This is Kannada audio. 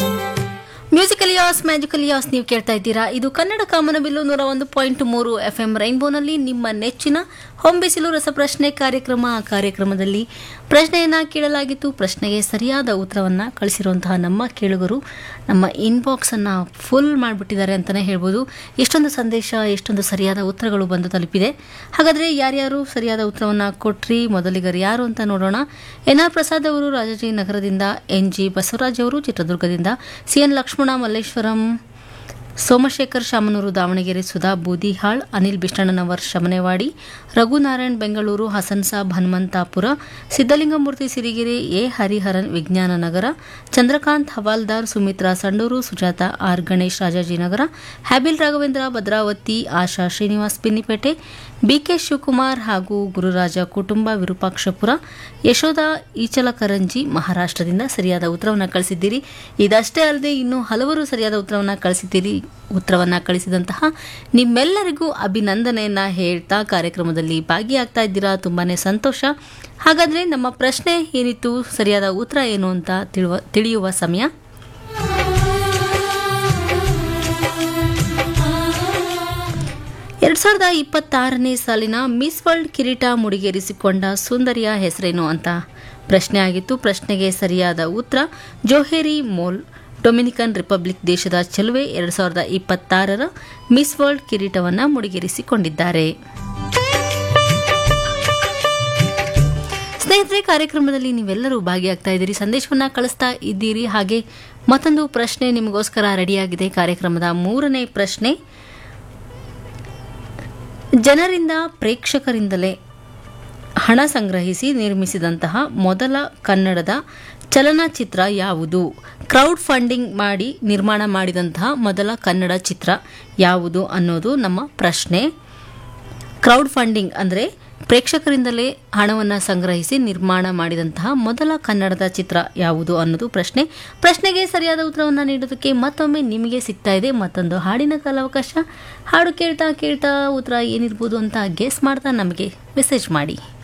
ಮ್ಯೂಸಿಕಲ್ ಯಾಸ್ ಮ್ಯಾಜಿಕಲ್ ಯಾಸ್ ನೀವು ಕೇಳ್ತಾ ಇದ್ದೀರಾ ಇದು ಕನ್ನಡ ಕಾಮನಬಿಲ್ಲು ನೂರ ಒಂದು ಪಾಯಿಂಟ್ ಮೂರು ಎಫ್ ಎಂ ರೈನ್ಬೋನಲ್ಲಿ ನಿಮ್ಮ ನೆಚ್ಚಿನ ಹೊಂಬಿಸಿಲು ರಸಪ್ರಶ್ನೆ ಕಾರ್ಯಕ್ರಮ ಆ ಕಾರ್ಯಕ್ರಮದಲ್ಲಿ ಪ್ರಶ್ನೆಯನ್ನ ಕೇಳಲಾಗಿತ್ತು ಪ್ರಶ್ನೆಗೆ ಸರಿಯಾದ ಉತ್ತರವನ್ನು ಕಳಿಸಿರುವಂತಹ ನಮ್ಮ ಕೇಳುಗರು ನಮ್ಮ ಇನ್ಬಾಕ್ಸ್ ಅನ್ನ ಫುಲ್ ಮಾಡಿಬಿಟ್ಟಿದ್ದಾರೆ ಅಂತಲೇ ಹೇಳ್ಬೋದು ಎಷ್ಟೊಂದು ಸಂದೇಶ ಎಷ್ಟೊಂದು ಸರಿಯಾದ ಉತ್ತರಗಳು ಬಂದು ತಲುಪಿದೆ ಹಾಗಾದರೆ ಯಾರ್ಯಾರು ಸರಿಯಾದ ಉತ್ತರವನ್ನು ಕೊಟ್ರಿ ಮೊದಲಿಗರು ಯಾರು ಅಂತ ನೋಡೋಣ ಎನ್ ಆರ್ ಪ್ರಸಾದ್ ಅವರು ರಾಜಾಜಿನಗರದಿಂದ ಎನ್ ಜಿ ಬಸವರಾಜ್ ಅವರು ಚಿತ್ರದುರ್ಗದಿಂದ ಸಿ ಎನ್ ಲಕ್ಷ್ಮಣ ಮಲ್ಲೇಶ್ವರಂ ಸೋಮಶೇಖರ್ ಶಾಮನೂರು ದಾವಣಗೆರೆ ಸುಧಾ ಬೂದಿಹಾಳ್ ಅನಿಲ್ ಬಿಷ್ಟಣ್ಣನವರ್ ಶಮನೆವಾಡಿ ರಘುನಾರಾಯಣ್ ಬೆಂಗಳೂರು ಹಸನ್ ಸಾಬ್ ಹನುಮಂತಾಪುರ ಸಿದ್ದಲಿಂಗಮೂರ್ತಿ ಸಿರಿಗೆರೆ ಎ ಹರಿಹರನ್ ವಿಜ್ಞಾನ ನಗರ ಚಂದ್ರಕಾಂತ್ ಹವಾಲ್ದಾರ್ ಸುಮಿತ್ರಾ ಸಂಡೂರು ಸುಜಾತ ಆರ್ ಗಣೇಶ್ ರಾಜಾಜಿನಗರ ಹ್ಯಾಬಿಲ್ ರಾಘವೇಂದ್ರ ಭದ್ರಾವತಿ ಆಶಾ ಶ್ರೀನಿವಾಸ್ ಪಿನ್ನಿಪೇಟೆ ಬಿಕೆ ಶಿವಕುಮಾರ್ ಹಾಗೂ ಗುರುರಾಜ ಕುಟುಂಬ ವಿರೂಪಾಕ್ಷಪುರ ಯಶೋಧ ಈಚಲಕರಂಜಿ ಮಹಾರಾಷ್ಟ್ರದಿಂದ ಸರಿಯಾದ ಉತ್ತರವನ್ನು ಕಳಿಸಿದ್ದೀರಿ ಇದಷ್ಟೇ ಅಲ್ಲದೆ ಇನ್ನೂ ಹಲವರು ಸರಿಯಾದ ಉತ್ತರವನ್ನು ಕಳಿಸಿದ್ದೀರಿ ಉತ್ತರವನ್ನು ಕಳಿಸಿದಂತಹ ನಿಮ್ಮೆಲ್ಲರಿಗೂ ಅಭಿನಂದನೆಯನ್ನ ಹೇಳ್ತಾ ಕಾರ್ಯಕ್ರಮದಲ್ಲಿ ಭಾಗಿಯಾಗ್ತಾ ಇದ್ದೀರಾ ತುಂಬಾನೇ ಸಂತೋಷ ಹಾಗಾದ್ರೆ ನಮ್ಮ ಪ್ರಶ್ನೆ ಏನಿತ್ತು ಸರಿಯಾದ ಉತ್ತರ ಏನು ಅಂತ ತಿಳುವ ತಿಳಿಯುವ ಸಮಯ ಎರಡ್ ಸಾವಿರದ ಇಪ್ಪತ್ತಾರನೇ ಸಾಲಿನ ಮಿಸ್ ವರ್ಲ್ಡ್ ಕಿರೀಟ ಮುಡಿಗೇರಿಸಿಕೊಂಡ ಸುಂದರಿಯ ಹೆಸರೇನು ಅಂತ ಪ್ರಶ್ನೆ ಆಗಿತ್ತು ಪ್ರಶ್ನೆಗೆ ಸರಿಯಾದ ಉತ್ತರ ಜೋಹೇರಿ ಮೋಲ್ ಡೊಮಿನಿಕನ್ ರಿಪಬ್ಲಿಕ್ ದೇಶದ ಚೆಲುವೆ ಎರಡ್ ಸಾವಿರದ ಇಪ್ಪತ್ತಾರರ ಮಿಸ್ ವರ್ಲ್ಡ್ ಕಿರೀಟವನ್ನು ಮುಡಿಗೇರಿಸಿಕೊಂಡಿದ್ದಾರೆ ಸ್ನೇಹಿತರೆ ಕಾರ್ಯಕ್ರಮದಲ್ಲಿ ನೀವೆಲ್ಲರೂ ಭಾಗಿಯಾಗ್ತಾ ಇದ್ದೀರಿ ಸಂದೇಶವನ್ನ ಕಳಿಸ್ತಾ ಇದ್ದೀರಿ ಹಾಗೆ ಮತ್ತೊಂದು ಪ್ರಶ್ನೆ ನಿಮಗೋಸ್ಕರ ರೆಡಿಯಾಗಿದೆ ಕಾರ್ಯಕ್ರಮದ ಮೂರನೇ ಪ್ರಶ್ನೆ ಜನರಿಂದ ಪ್ರೇಕ್ಷಕರಿಂದಲೇ ಹಣ ಸಂಗ್ರಹಿಸಿ ನಿರ್ಮಿಸಿದಂತಹ ಮೊದಲ ಕನ್ನಡದ ಚಲನಚಿತ್ರ ಯಾವುದು ಕ್ರೌಡ್ ಫಂಡಿಂಗ್ ಮಾಡಿ ನಿರ್ಮಾಣ ಮಾಡಿದಂತಹ ಮೊದಲ ಕನ್ನಡ ಚಿತ್ರ ಯಾವುದು ಅನ್ನೋದು ನಮ್ಮ ಪ್ರಶ್ನೆ ಕ್ರೌಡ್ ಫಂಡಿಂಗ್ ಅಂದರೆ ಪ್ರೇಕ್ಷಕರಿಂದಲೇ ಹಣವನ್ನು ಸಂಗ್ರಹಿಸಿ ನಿರ್ಮಾಣ ಮಾಡಿದಂತಹ ಮೊದಲ ಕನ್ನಡದ ಚಿತ್ರ ಯಾವುದು ಅನ್ನೋದು ಪ್ರಶ್ನೆ ಪ್ರಶ್ನೆಗೆ ಸರಿಯಾದ ಉತ್ತರವನ್ನು ನೀಡೋದಕ್ಕೆ ಮತ್ತೊಮ್ಮೆ ನಿಮಗೆ ಸಿಗ್ತಾ ಇದೆ ಮತ್ತೊಂದು ಹಾಡಿನ ಕಾಲಾವಕಾಶ ಹಾಡು ಕೇಳ್ತಾ ಕೇಳ್ತಾ ಉತ್ತರ ಏನಿರ್ಬೋದು ಅಂತ ಗೆಸ್ ಮಾಡ್ತಾ ನಮಗೆ ಮೆಸೇಜ್ ಮಾಡಿ